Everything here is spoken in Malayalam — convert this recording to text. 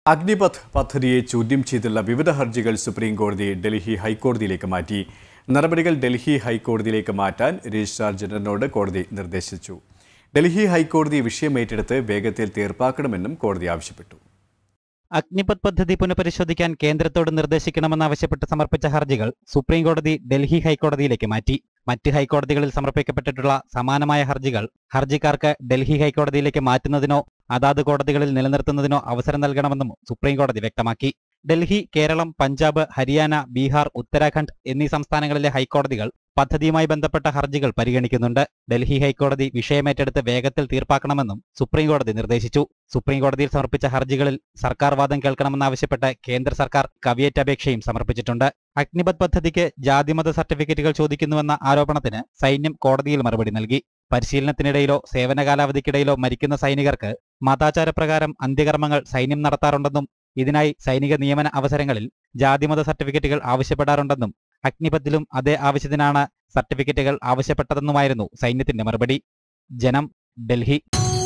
അഗ്നിപഥ് പദ്ധതിയെ ചോദ്യം ചെയ്തുള്ള വിവിധ ഹർജികൾ സുപ്രീം കോടതി ഡൽഹി ഹൈക്കോടതിയിലേക്ക് മാറ്റി നടപടികൾ ഡൽഹി ഹൈക്കോടതിയിലേക്ക് മാറ്റാൻ രജിസ്ട്രാർ ജനറലിനോട് കോടതി നിർദ്ദേശിച്ചു ഡൽഹി ഹൈക്കോടതി വിഷയം ഏറ്റെടുത്ത് വേഗത്തിൽ തീർപ്പാക്കണമെന്നും കോടതി ആവശ്യപ്പെട്ടു അഗ്നിപത് പദ്ധതി പുനഃപരിശോധിക്കാൻ കേന്ദ്രത്തോട് നിർദ്ദേശിക്കണമെന്നാവശ്യപ്പെട്ട് സമർപ്പിച്ച ഹർജികൾ സുപ്രീം കോടതി ഡൽഹി ഹൈക്കോടതിയിലേക്ക് മാറ്റി മറ്റ് ഹൈക്കോടതികളിൽ സമർപ്പിക്കപ്പെട്ടിട്ടുള്ള സമാനമായ ഹർജികൾ ഹർജിക്കാർക്ക് ഡൽഹി ഹൈക്കോടതിയിലേക്ക് മാറ്റുന്നതിനോ അതാത് കോടതികളിൽ നിലനിർത്തുന്നതിനോ അവസരം നൽകണമെന്നും സുപ്രീം കോടതി വ്യക്തമാക്കി ഡൽഹി കേരളം പഞ്ചാബ് ഹരിയാന ബീഹാർ ഉത്തരാഖണ്ഡ് എന്നീ സംസ്ഥാനങ്ങളിലെ ഹൈക്കോടതികൾ പദ്ധതിയുമായി ബന്ധപ്പെട്ട ഹർജികൾ പരിഗണിക്കുന്നുണ്ട് ഡൽഹി ഹൈക്കോടതി വിഷയമേറ്റെടുത്ത് വേഗത്തിൽ തീർപ്പാക്കണമെന്നും സുപ്രീം കോടതി നിർദ്ദേശിച്ചു സുപ്രീം കോടതിയിൽ സമർപ്പിച്ച ഹർജികളിൽ സർക്കാർ വാദം കേൾക്കണമെന്നാവശ്യപ്പെട്ട് കേന്ദ്ര സർക്കാർ കവിയേറ്റ് അപേക്ഷയും സമർപ്പിച്ചിട്ടുണ്ട് അഗ്നിപത് പദ്ധതിക്ക് ജാതിമത സർട്ടിഫിക്കറ്റുകൾ ചോദിക്കുന്നുവെന്ന ആരോപണത്തിന് സൈന്യം കോടതിയിൽ മറുപടി നൽകി പരിശീലനത്തിനിടയിലോ സേവന കാലാവധിക്കിടയിലോ മരിക്കുന്ന സൈനികർക്ക് മതാചാരപ്രകാരം അന്ത്യകർമ്മങ്ങൾ സൈന്യം നടത്താറുണ്ടെന്നും ഇതിനായി സൈനിക നിയമന അവസരങ്ങളിൽ ജാതിമത സർട്ടിഫിക്കറ്റുകൾ ആവശ്യപ്പെടാറുണ്ടെന്നും അഗ്നിപത്തിലും അതേ ആവശ്യത്തിനാണ് സർട്ടിഫിക്കറ്റുകൾ ആവശ്യപ്പെട്ടതെന്നുമായിരുന്നു സൈന്യത്തിന്റെ മറുപടി ജനം ഡൽഹി